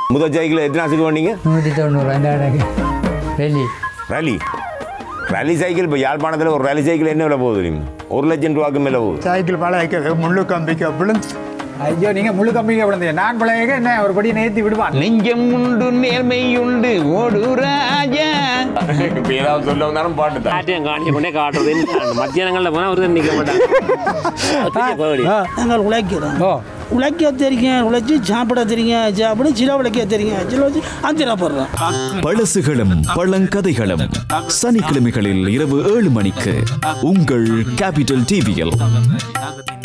முதல் சைக்கிள் எத்தனை ஆசுக்கு வந்தீங்க நூற்றி தொண்ணூறு அந்த கணக்கு வெளி ரேலி ரேலி சைக்கிள் இப்போ யாழ்ப்பாணத்தில் ஒரு ரேலி சைக்கிள் என்ன விலை போகுது தெரியுமா ஒரு லட்சம் ரூபாய்க்கு மேலே போகுது சைக்கிள் பழக முள்ளு கம்பிக்கு விழுந்து ஐயோ நீங்க முழு கம்பிங்க விழுந்தீங்க நான் பழக என்ன ஒரு படி நேர்த்தி விடுவான் நெஞ்சம் உண்டு நேர்மை உண்டு ஓடு ராஜா இப்போ ஏதாவது சொல்ல வந்தாலும் பாட்டு தான் காட்டியம் காணிக்க கொண்டே காட்டுறது மத்தியானங்களில் போனால் ஒருத்தர் நிற்க மாட்டாங்க நாங்கள் உழைக்கிறோம் உழைக்க தெரியும் உழைச்சி சாப்பிட தெரியும் சாப்பிட சில உழைக்க தெரியும் சில வச்சு அஞ்சிடப்படுறோம் பழசுகளும் பழங்கதைகளும் சனிக்கிழமைகளில் இரவு ஏழு மணிக்கு உங்கள் கேபிட்டல் டிவியில்